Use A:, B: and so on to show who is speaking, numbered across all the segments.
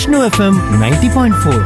A: Vishnu FM ninety point four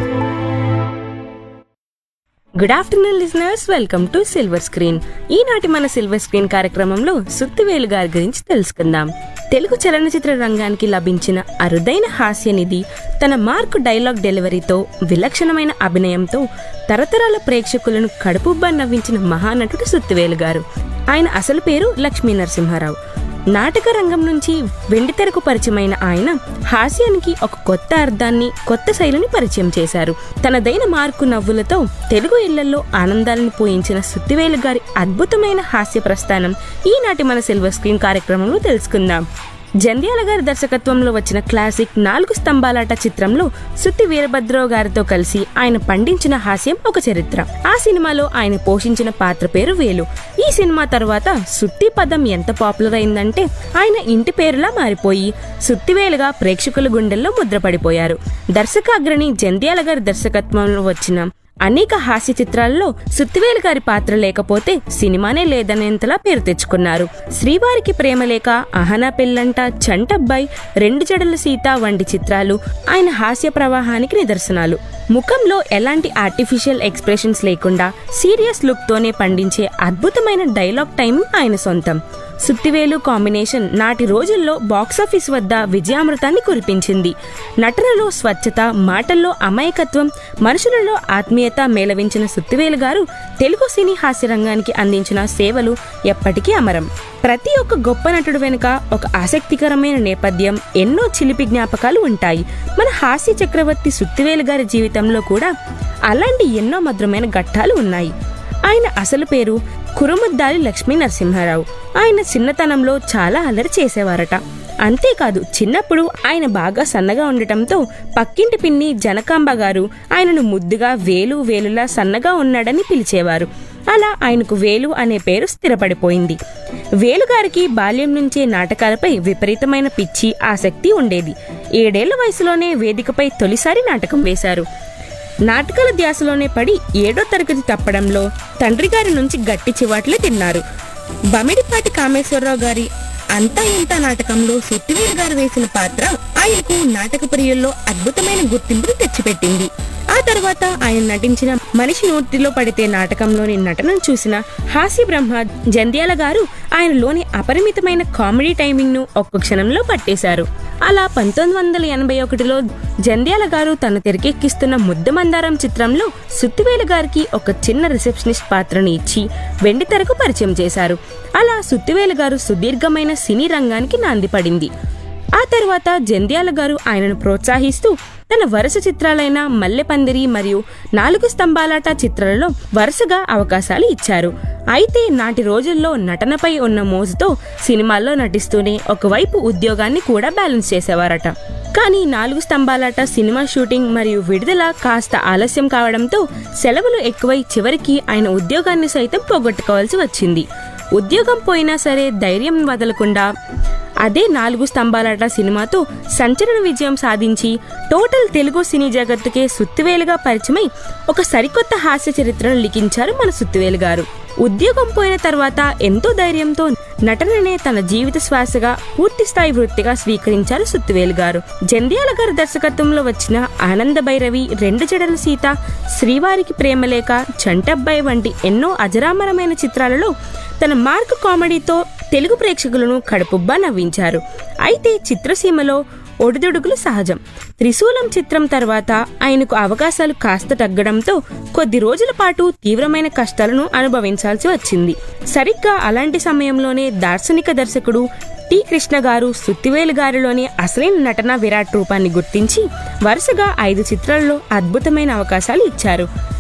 B: good afternoon listeners welcome to silver screen ఈనాటి మన silver screen కార్యక్రమంలో సుత్తివేలు గారి గురించి తెలుసుకుందాం తెలుగు చలనచిత్ర రంగానికి లభించిన అరుదైన హాస్యనిధి తన మార్కు డైలాగ్ డెలివరీతో విలక్షణమైన అభినయంతో తరతరాల ప్రేక్షకులను కడుపుబ్బా నవ్వించిన మహానటుడు సుత్తివేలు గారు ఆయన అసలు పేరు లక్ష్మీ నరసింహారావు నాటక రంగం నుంచి వెండితెరకు పరిచయమైన ఆయన హాస్యానికి ఒక కొత్త అర్థాన్ని కొత్త శైలిని పరిచయం చేశారు తనదైన మార్కు నవ్వులతో తెలుగు ఇళ్లలో ఆనందాలను పోయించిన సుత్తివేలు గారి అద్భుతమైన హాస్య ప్రస్థానం ఈనాటి మన సిల్వర్ స్క్రీన్ కార్యక్రమంలో తెలుసుకుందాం జంధ్యాల గారి దర్శకత్వంలో వచ్చిన క్లాసిక్ నాలుగు స్తంభాలాట చిత్రంలో సుత్తి వీరభద్రరావు గారితో కలిసి ఆయన పండించిన హాస్యం ఒక చరిత్ర ఆ సినిమాలో ఆయన పోషించిన పాత్ర పేరు వేలు ఈ సినిమా తర్వాత సుత్తి పదం ఎంత పాపులర్ అయిందంటే ఆయన ఇంటి పేరులా మారిపోయి సుత్తివేలుగా ప్రేక్షకుల గుండెల్లో ముద్రపడిపోయారు దర్శకాగ్రణి జంధ్యాల గారి దర్శకత్వంలో వచ్చిన అనేక హాస్య చిత్రాల్లో సుత్తివేలు గారి పాత్ర లేకపోతే సినిమానే లేదనేంతలా పేరు తెచ్చుకున్నారు శ్రీవారికి ప్రేమ లేక అహనా పెళ్ళంట చంటబ్బాయి రెండు జడల సీత వంటి చిత్రాలు ఆయన హాస్య ప్రవాహానికి నిదర్శనాలు ముఖంలో ఎలాంటి ఆర్టిఫిషియల్ ఎక్స్ప్రెషన్స్ లేకుండా సీరియస్ లుక్ తోనే పండించే అద్భుతమైన డైలాగ్ టైమింగ్ ఆయన సొంతం సుత్తివేలు కాంబినేషన్ నాటి రోజుల్లో బాక్సాఫీస్ వద్ద విజయామృతాన్ని కురిపించింది నటనలో స్వచ్ఛత మాటల్లో అమాయకత్వం మనుషులలో ఆత్మీయత మేళవించిన సుత్తివేలు గారు తెలుగు సినీ హాస్య రంగానికి అందించిన సేవలు ఎప్పటికీ అమరం ప్రతి ఒక్క గొప్ప నటుడు వెనుక ఒక ఆసక్తికరమైన నేపథ్యం ఎన్నో చిలిపి జ్ఞాపకాలు ఉంటాయి మన హాస్య చక్రవర్తి సుత్తివేలు గారి జీవితంలో కూడా అలాంటి ఎన్నో మధురమైన ఘట్టాలు ఉన్నాయి ఆయన అసలు పేరు కురుముద్దాలి లక్ష్మీ నరసింహారావు ఆయన చిన్నతనంలో చాలా అల్లరి చేసేవారట అంతేకాదు చిన్నప్పుడు ఆయన బాగా సన్నగా ఉండటంతో పక్కింటి పిన్ని జనకాంబ గారు ఆయనను ముద్దుగా వేలు వేలులా సన్నగా ఉన్నాడని పిలిచేవారు అలా ఆయనకు వేలు అనే పేరు స్థిరపడిపోయింది వేలుగారికి బాల్యం నుంచే నాటకాలపై విపరీతమైన పిచ్చి ఆసక్తి ఉండేది ఏడేళ్ల వయసులోనే వేదికపై తొలిసారి నాటకం వేశారు నాటకాల ధ్యాసలోనే పడి ఏడో తరగతి తప్పడంలో తండ్రి గారి నుంచి గట్టి చివాట్లే తిన్నారు బమిడిపాటి కామేశ్వరరావు గారి అంతా ఇంత నాటకంలో సుత్తివేలు గారు వేసిన పాత్ర ఆయనకు నాటక ప్రియుల్లో అద్భుతమైన గుర్తింపును తెచ్చిపెట్టింది ఆ తర్వాత ఆయన నటించిన మనిషి నోటిలో పడితే నాటకంలోని నటనను చూసిన హాస్య బ్రహ్మ జంధ్యాల గారు ఆయనలోని అపరిమితమైన కామెడీ టైమింగ్ ను ఒక్క క్షణంలో పట్టేశారు అలా పంతొమ్మిది వందల ఎనభై ఒకటిలో జంధ్యాల గారు తన తెరకెక్కిస్తున్న ముద్దమందారం చిత్రంలో సుత్తివేలు గారికి ఒక చిన్న రిసెప్షనిస్ట్ పాత్రని ఇచ్చి వెండి తెరకు పరిచయం చేశారు అలా సుత్తివేలు గారు సుదీర్ఘమైన సినీ రంగానికి నాంది పడింది ఆ తర్వాత జంధ్యాల గారు ఆయనను ప్రోత్సహిస్తూ తన వరుస చిత్రాలైన మల్లెపందిరి మరియు నాలుగు స్తంభాలాట చిత్రాలలో వరుసగా అవకాశాలు ఇచ్చారు అయితే నాటి రోజుల్లో నటనపై ఉన్న మోజుతో సినిమాల్లో నటిస్తూనే ఒకవైపు ఉద్యోగాన్ని కూడా బ్యాలెన్స్ చేసేవారట కానీ నాలుగు స్తంభాలాట సినిమా షూటింగ్ మరియు విడుదల కాస్త ఆలస్యం కావడంతో సెలవులు ఎక్కువై చివరికి ఆయన ఉద్యోగాన్ని సైతం పోగొట్టుకోవాల్సి వచ్చింది ఉద్యోగం పోయినా సరే ధైర్యం వదలకుండా అదే నాలుగు స్తంభాలాట సినిమాతో సంచలన విజయం సాధించి టోటల్ తెలుగు సినీ జగత్తుకే సుత్తివేలుగా పరిచయమై ఒక సరికొత్త హాస్య చరిత్రను లిఖించారు మన సుత్తివేలు గారు ఉద్యోగం పోయిన తర్వాత ఎంతో ధైర్యంతో నటననే తన జీవిత శ్వాసగా పూర్తి స్థాయి వృత్తిగా స్వీకరించారు సుత్తివేలు గారు జంధ్యాల గారి దర్శకత్వంలో వచ్చిన ఆనంద భైరవి రెండు జడల సీత శ్రీవారికి ప్రేమలేఖ చంటబ్బాయి వంటి ఎన్నో అజరామరమైన చిత్రాలలో తన మార్క్ కామెడీతో తెలుగు ప్రేక్షకులను కడుపుబ్బా నవ్వించారు అయితే చిత్రసీమలో ఒడిదుడుకులు సహజం త్రిశూలం చిత్రం తర్వాత ఆయనకు అవకాశాలు కాస్త తగ్గడంతో కొద్ది రోజుల పాటు తీవ్రమైన కష్టాలను అనుభవించాల్సి వచ్చింది సరిగ్గా అలాంటి సమయంలోనే దార్శనిక దర్శకుడు టి కృష్ణ గారు సుత్తివేలు గారిలోని అసలైన నటన విరాట్ రూపాన్ని గుర్తించి వరుసగా ఐదు చిత్రాల్లో అద్భుతమైన అవకాశాలు ఇచ్చారు